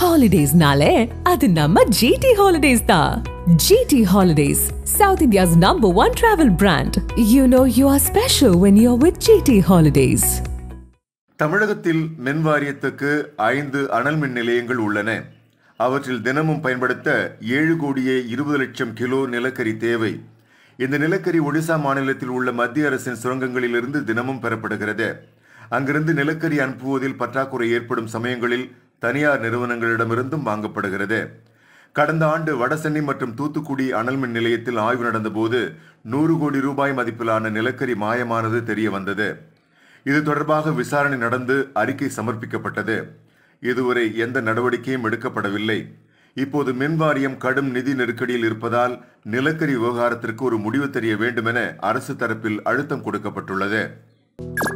ஹாலிடேஸ்னாலே அது நம்ம ஜிடி ஹாலிடேஸ் தான் GT holidays south India's number one travel brand you know you are special when you are with GT holidays தமிழகத்தில் மின் வாரியத்துக்கு ஐந்து அனல் மின் நிலையங்கள் உள்ளன அவற்றில் தினமும் பயன்படுத்த ஏழு கோடியே இருபது லட்சம் கிலோ நிலக்கரி தேவை இந்த நிலக்கரி ஒடிசா மாநிலத்தில் உள்ள மத்திய அரசின் சுரங்கங்களிலிருந்து தினமும் பெறப்படுகிறது அங்கிருந்து நிலக்கரி அனுப்புவதில் பற்றாக்குறை ஏற்படும் சமயங்களில் தனியார் நிறுவனங்களிடமிருந்தும் வாங்கப்படுகிறது கடந்த ஆண்டு வடசென்னை மற்றும் தூத்துக்குடி அனல் மின் நிலையத்தில் ஆய்வு நடந்தபோது நூறு கோடி ரூபாய் மதிப்பிலான நிலக்கரி மாயமானது தெரிய வந்தது இது தொடர்பாக விசாரணை நடந்து அறிக்கை சமர்ப்பிக்கப்பட்டது இதுவரை எந்த நடவடிக்கையும் எடுக்கப்படவில்லை இப்போது மின் வாரியம் கடும் நிதி நெருக்கடியில் இருப்பதால் நிலக்கரி விவகாரத்திற்கு ஒரு முடிவு தெரிய வேண்டும் என அரசு தரப்பில் அழுத்தம் கொடுக்கப்பட்டுள்ளது